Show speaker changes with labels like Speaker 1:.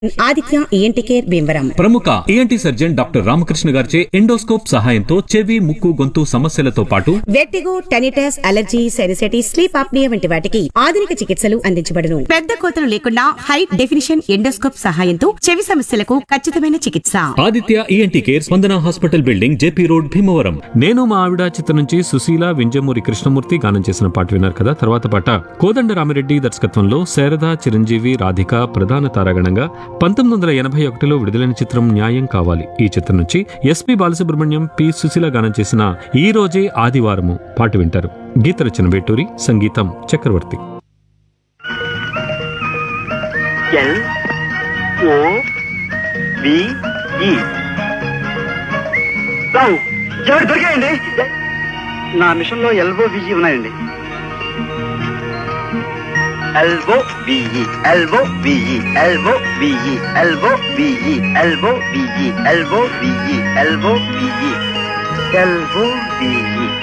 Speaker 1: Aditya ENT care Bhimavaram
Speaker 2: ప్రముఖ ENT surgeon doctor Ramakrishna గారిచే endoscope సహాయంతో చెవి ముక్కు గొంతు సమస్యలతో పాటు
Speaker 1: vertigo tinnitus allergy sinusitis sleep apnea వంటి వాటికి ఆధునిక చికిత్సలు అందించబడును పెద్ద కోతలు లేకుండా హై డెఫినిషన్ ఎండోస్కోప్ సహాయంతో చెవి సమస్యలకు ఖచ్చితమైన చికిత్స
Speaker 2: Aditya ENT care Spandana hospital building JP road Bhimavaram
Speaker 3: నేను మా ఆవిడ చిత్రం నుంచి సుశీల వింజమూరి కృష్ణమూర్తి గానం చేసిన పాట విన్నారు కదా తర్వాత పాట కోదండ రామిరెడ్డి దర్శకత్వంలో శారద చిరంజీవి రాధిక ప్రధాన తారాగణంగా పంతొమ్మిది వందల ఎనభై ఒకటిలో విడుదలైన చిత్రం న్యాయం కావాలి ఈ చిత్రం నుంచి ఎస్పి బాలసుబ్రహ్మణ్యం పి సుశీల గానం చేసిన ఈ రోజే ఆదివారము పాట వింటారు గీత రచన వేటూరి సంగీతం చక్రవర్తి
Speaker 4: ఎల్ ఓ వి ఈ రావు ఎవరు దొరికాయండి నా మిషన్ లో ఎల్బో విజి ఉన్నాయండి ఎల్బో విఈ ఎల్బో విఈ ఎల్బో విఈ ఎల్బో విఈ ఎల్బో విఈ ఎల్బో విఈ ఎల్బో విఈ ఎల్బో విఈ